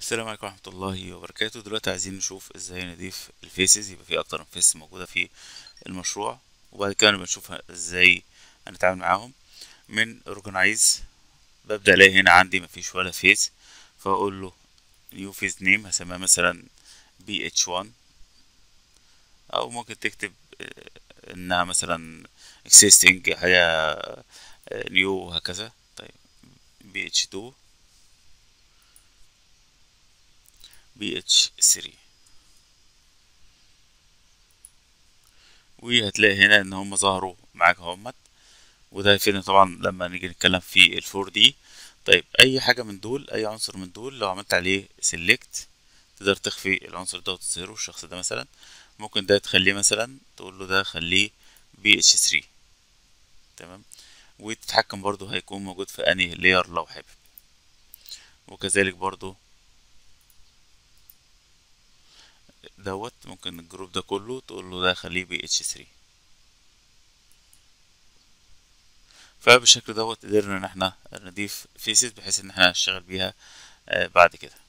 السلام عليكم ورحمة الله وبركاته دلوقتي عايزين نشوف ازاي نضيف الفيسز يبقى في اكتر من فيس موجودة في المشروع وبعد كده بنشوف ازاي هنتعامل معاهم من organize ببدأ الاقي هنا عندي مفيش ولا فيس فاقول له new face name هسميها مثلا bh1 او ممكن تكتب آه، انها مثلا existing حاجة آه، new هكذا طيب bh2 بي اتش 3 وهتلاقي هنا ان هم ظهروا معاك اهمت وده هيفيدنا طبعا لما نيجي نتكلم في الفور دي طيب اي حاجه من دول اي عنصر من دول لو عملت عليه سيلكت تقدر تخفي العنصر ده وتظهره الشخص ده مثلا ممكن ده تخليه مثلا تقول له ده خليه بي اتش 3 تمام وتتحكم برضو هيكون موجود في انهي لاير لو حابب وكذلك برضو دوت ممكن الجروب ده كله تقول له ده خليه بي اتش 3 فبالشكل دوت قدرنا ان احنا نضيف فيسز بحيث ان احنا نشتغل بيها آه، بعد كده